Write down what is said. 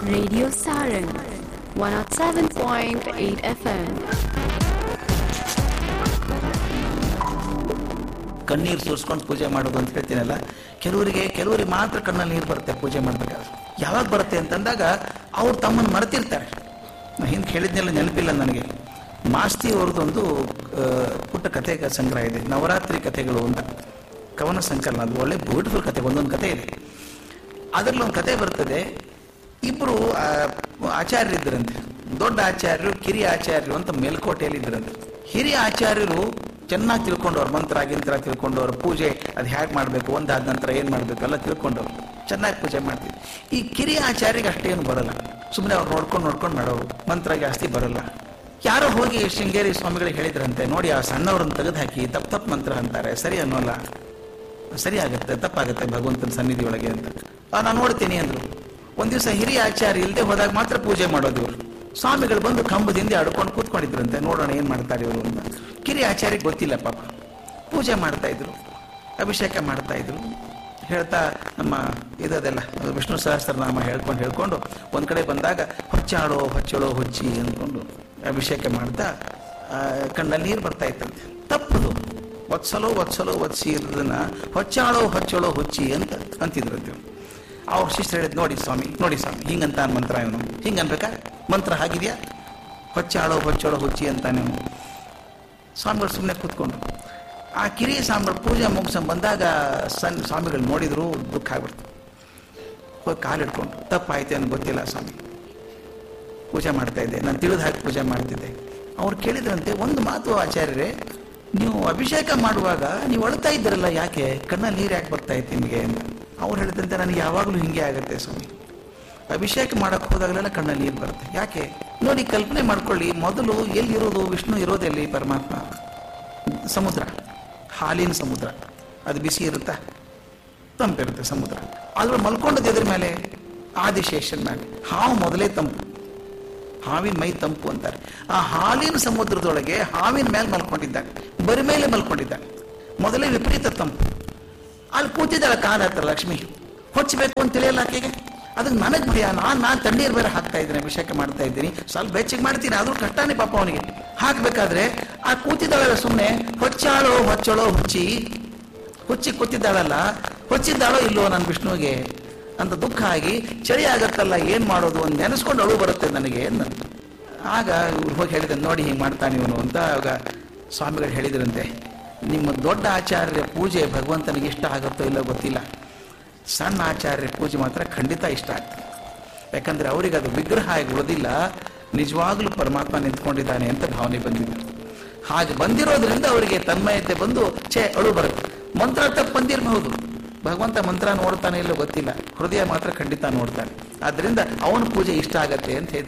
Radio Saran 107.8 FM. ಕಣ್ಣೀರು ಸುರಿಸ್ಕೊಂಡು ಪೂಜೆ ಮಾಡೋದು ಅಂತ ಹೇಳ್ತೀನಲ್ಲ ಕೆಲವರಿಗೆ ಕೆಲವರಿಗೆ ಮಾತ್ರ ಕಣ್ಣಲ್ಲಿ ನೀರು ಬರುತ್ತೆ ಪೂಜೆ ಮಾಡ್ಬೇಕಾದ್ರೆ ಯಾವಾಗ ಬರುತ್ತೆ ಅಂತಂದಾಗ ಅವ್ರು ತಮ್ಮನ್ನು ಮರೆತಿರ್ತಾರೆ ನಾ ಹಿಂದೆ ಹೇಳಿದ್ನೆಲ್ಲ ನೆನಪಿಲ್ಲ ನನಗೆ ಮಾಸ್ತಿ ಅವ್ರದ್ದೊಂದು ಆ, ಪುಟ್ಟ ಕಥೆ ಸಂಗ್ರಹ ಇದೆ ನವರಾತ್ರಿ ಕಥೆಗಳು ಅಂತ ಕವನ ಸಂಕಲನ ಅದು ಒಳ್ಳೆ ಬ್ಯೂಟಿಫುಲ್ ಕಥೆ ಒಂದೊಂದು ಕಥೆ ಇದೆ ಅದರಲ್ಲಿ ಒಂದು ಕತೆ ಬರ್ತದೆ ಇಬ್ಬರು ಆಚಾರ್ಯರಿದ್ದರಂತೆ ದೊಡ್ಡ ಆಚಾರ್ಯರು ಕಿರಿಯ ಆಚಾರ್ಯರು ಅಂತ ಮೇಲ್ಕೋಟೆಯಲ್ಲಿ ಇದ್ರಂತೆ ಹಿರಿಯ ಆಚಾರ್ಯರು ಚೆನ್ನಾಗಿ ತಿಳ್ಕೊಂಡವ್ರು ಮಂತ್ರ ಗಿಂತ್ರ ತಿಳ್ಕೊಂಡವ್ರು ಪೂಜೆ ಅದು ಹ್ಯಾಕ್ ಮಾಡಬೇಕು ಒಂದಾದ ನಂತರ ಏನು ಮಾಡಬೇಕು ಎಲ್ಲ ತಿಳ್ಕೊಂಡವ್ರು ಚೆನ್ನಾಗಿ ಪೂಜೆ ಮಾಡ್ತಿದ್ರು ಈ ಕಿರಿಯ ಆಚಾರ್ಯಗೆ ಅಷ್ಟೇನು ಬರಲ್ಲ ಸುಮ್ಮನೆ ಅವ್ರು ನೋಡ್ಕೊಂಡು ನೋಡ್ಕೊಂಡು ಮಾಡೋರು ಮಂತ್ರ ಜಾಸ್ತಿ ಬರಲ್ಲ ಯಾರೋ ಹೋಗಿ ಶೃಂಗೇರಿ ಸ್ವಾಮಿಗಳಿಗೆ ಹೇಳಿದ್ರಂತೆ ನೋಡಿ ಆ ಸಣ್ಣವ್ರನ್ನ ತೆಗೆದು ಹಾಕಿ ತಪ್ಪು ತಪ್ಪು ಮಂತ್ರ ಅಂತಾರೆ ಸರಿ ಅನ್ನೋಲ್ಲ ಸರಿ ಆಗುತ್ತೆ ತಪ್ಪಾಗುತ್ತೆ ಭಗವಂತನ ಸನ್ನಿಧಿ ಒಳಗೆ ಅಂತ ಆ, ನಾನು ನೋಡ್ತೀನಿ ಅಂದ್ರು ಒಂದ್ ದಿವಸ ಹಿರಿಯ ಆಚಾರ್ಯ ಇಲ್ಲದೆ ಹೋದಾಗ ಮಾತ್ರ ಪೂಜೆ ಮಾಡೋದು ಇವರು ಸ್ವಾಮಿಗಳು ಬಂದು ಕಂಬದಿಂದ ಆಡ್ಕೊಂಡು ಕೂತ್ಕೊಂಡಿದ್ರಂತೆ ನೋಡೋಣ ಏನ್ ಮಾಡ್ತಾರೆ ಇವರು ಅಂತ ಕಿರಿಯ ಆಚಾರ್ಯಗೆ ಗೊತ್ತಿಲ್ಲ ಪಾಪ ಪೂಜೆ ಮಾಡ್ತಾ ಇದ್ರು ಅಭಿಷೇಕ ಮಾಡ್ತಾ ಇದ್ರು ಹೇಳ್ತಾ ನಮ್ಮ ಇದದೆಲ್ಲ ವಿಷ್ಣು ಸಹಸ್ರನಾಮ ಹೇಳ್ಕೊಂಡು ಹೇಳ್ಕೊಂಡು ಒಂದ್ ಕಡೆ ಬಂದಾಗ ಹೊಚ್ಚಾಡೋ ಹೊಚ್ಚಳೋ ಹೊಚ್ಚಿ ಅಂದ್ಕೊಂಡು ಅಭಿಷೇಕ ಮಾಡ್ತಾ ಆ, ಕಣ್ಣಲ್ಲಿ ನೀರು ಬರ್ತಾ ಇತ್ತಂತೆ ತಪ್ಪದು ಒತ್ಸಲೋ ಒತ್ಸಲೋ ಒತ್ಸಿ ಇರೋದನ್ನ ಹೊಚ್ಚಾಳೋ ಹೊಚ್ಚಳೋ ಹೊಚ್ಚಿ ಅಂತ ಅಂತಿದ್ರಂತೆ ಇವ್ರು. ಅವ್ರ ಶಿಷ್ಯರು ಹೇಳಿದ್ ನೋಡಿ ಸ್ವಾಮಿ ನೋಡಿ ಸ್ವಾಮಿ ಹಿಂಗಂತ ಮಂತ್ರ ಇವನು ಹಿಂಗ ಅನ್ಬೇಕಾ ಮಂತ್ರ ಹಾಗಿದ್ಯಾ ಹೊಚ್ಚಾಳೋ ಹೊಚ್ಚಳೋ ಹೊಚ್ಚಿ ಅಂತಾನೆ ಅವನು ಸ್ವಾಮಿಗಳು ಸುಮ್ಮನೆ ಕೂತ್ಕೊಂಡು ಆ ಕಿರಿಯ ಸ್ವಾಮಿಗಳು ಪೂಜೆ ಮುಗಿಸ್ಕೊಂಡು ಬಂದಾಗ ಸಣ್ಣ ಸ್ವಾಮಿಗಳು ನೋಡಿದ್ರು ದುಃಖ ಆಗ್ಬಿಡ್ತು ಹೋಗಿ ಕಾಲು ಹಿಡ್ಕೊಂಡು ತಪ್ಪಾಯ್ತು ಅಂತ ಗೊತ್ತಿಲ್ಲ ಸ್ವಾಮಿ ಪೂಜೆ ಮಾಡ್ತಾ ಇದ್ದೆ ನಾನು ತಿಳಿದು ಹಾಕಿ ಪೂಜೆ ಮಾಡ್ತಿದ್ದೆ ಅವ್ರು ಕೇಳಿದ್ರಂತೆ ಒಂದು ಮಾತು ಆಚಾರ್ಯರೇ ನೀವು ಅಭಿಷೇಕ ಮಾಡುವಾಗ ನೀವು ಅಳ್ತಾ ಇದ್ದೀರಲ್ಲ ಯಾಕೆ ಕಣ್ಣಲ್ಲಿ ನೀರು ಯಾಕೆ ಬರ್ತಾ ಇತ್ತು ನಿಮಗೆ ಅಂತ ಅವ್ರು ಹೇಳಿದಂತೆ ನನಗೆ ಯಾವಾಗಲೂ ಹಿಂಗೆ ಆಗುತ್ತೆ ಸ್ವಾಮಿ ಅಭಿಷೇಕ ಮಾಡಕ್ ಹೋದಾಗಲೆಲ್ಲ ಕಣ್ಣಲ್ಲಿ ನೀರು ಬರುತ್ತೆ ಯಾಕೆ ನೋಡಿ ಕಲ್ಪನೆ ಮಾಡ್ಕೊಳ್ಳಿ ಮೊದಲು ಎಲ್ಲಿರೋದು ವಿಷ್ಣು ಇರೋದೆಲ್ಲಿ ಪರಮಾತ್ಮ ಸಮುದ್ರ ಹಾಲಿನ ಸಮುದ್ರ ಅದು ಬಿಸಿ ಇರುತ್ತಾ ತಂಪಿರುತ್ತೆ ಸಮುದ್ರ ಆದ್ರೆ ಮಲ್ಕೊಂಡದ್ದು ಎದ್ರ ಮೇಲೆ ಆದಿಶೇಷನ್ ಮೇಲೆ ಹಾವು ಮೊದಲೇ ತಂಪು ಹಾವಿನ ಮೈ ತಂಪು ಅಂತಾರೆ ಆ ಹಾಲಿನ ಸಮುದ್ರದೊಳಗೆ ಹಾವಿನ ಮೇಲೆ ಮಲ್ಕೊಂಡಿದ್ದಾನೆ ಬರಿ ಮೇಲೆ ಮಲ್ಕೊಂಡಿದ್ದಾನೆ ಮೊದಲೇ ವಿಪರೀತ ತಂಪು ಅಲ್ಲಿ ಕೂತಿದ್ದಾಳೆ ಕಾಲ ಹತ್ರ ಲಕ್ಷ್ಮಿ ಹೊಚ್ಚಬೇಕು ಅಂತ ತಿಳಿಯಲ್ಲ ಆಕೆಗೆ ಅದಕ್ಕೆ ನನಗೆ ಭಯ ನಾನು ನಾನು ತಣ್ಣೀರು ಬೇರೆ ಹಾಕ್ತಾ ಇದ್ದೀನಿ ಅಭಿಷೇಕ ಮಾಡ್ತಾ ಇದ್ದೀನಿ ಸ್ವಲ್ಪ ಬೆಚ್ಚಗೆ ಮಾಡ್ತೀನಿ ಆದ್ರೂ ಕಷ್ಟಾನೇ ಪಾಪ ಅವನಿಗೆ ಹಾಕ್ಬೇಕಾದ್ರೆ ಆ ಕೂತಿದ್ದಾಳಲ್ಲ ಸುಮ್ಮನೆ ಹೊಚ್ಚಾಳೋ ಹೊಚ್ಚಳೋ ಹುಚ್ಚಿ ಹುಚ್ಚಿ ಕೂತಿದ್ದಾಳಲ್ಲ ಹೊಚ್ಚಿದ್ದಾಳೋ ಇಲ್ಲೋ ನನ್ನ ವಿಷ್ಣುವಿಗೆ ಅಂತ ದುಃಖ ಆಗಿ ಚಳಿ ಆಗತ್ತಲ್ಲ ಏನ್ ಮಾಡೋದು ಅಂತ ನೆನೆಸ್ಕೊಂಡು ಅಳು ಬರುತ್ತೆ ನನಗೆ ಅಂದ. ಆಗ ಇವ್ರು ಹೋಗಿ ಹೇಳಿದ ನೋಡಿ ಹಿಂಗೆ ಮಾಡ್ತಾನೆ ಇವನು ಅಂತ ಆಗ ಸ್ವಾಮಿಗಳು ಹೇಳಿದ್ರಂತೆ ನಿಮ್ಮ ದೊಡ್ಡ ಆಚಾರ್ಯ ಪೂಜೆ ಭಗವಂತನಿಗೆ ಇಷ್ಟ ಆಗುತ್ತೋ ಇಲ್ಲೋ ಗೊತ್ತಿಲ್ಲ ಸಣ್ಣ ಆಚಾರ್ಯ ಪೂಜೆ ಮಾತ್ರ ಖಂಡಿತ ಇಷ್ಟ ಆಗ್ತದೆ ಯಾಕಂದ್ರೆ ಅವರಿಗೆ ಅದು ವಿಗ್ರಹ ಆಗಿ ಉಳಿದಿಲ್ಲ ನಿಜವಾಗ್ಲೂ ಪರಮಾತ್ಮ ನಿಂತ್ಕೊಂಡಿದ್ದಾನೆ ಅಂತ ಭಾವನೆ ಬಂದಿದೆ ಹಾಗೆ ಬಂದಿರೋದ್ರಿಂದ ಅವರಿಗೆ ತನ್ಮಯತೆ ಬಂದು ಛೇ ಅಳು ಬರುತ್ತೆ ಮಂತ್ರ ತಪ್ಪು ಬಂದಿರಬಹುದು ಭಗವಂತ ಮಂತ್ರ ನೋಡ್ತಾನೆ ಇಲ್ಲೋ ಗೊತ್ತಿಲ್ಲ ಹೃದಯ ಮಾತ್ರ ಖಂಡಿತ ನೋಡ್ತಾನೆ ಆದ್ರಿಂದ ಅವನ ಪೂಜೆ ಇಷ್ಟ ಆಗತ್ತೆ ಅಂತ ಹೇಳಿದ್ರು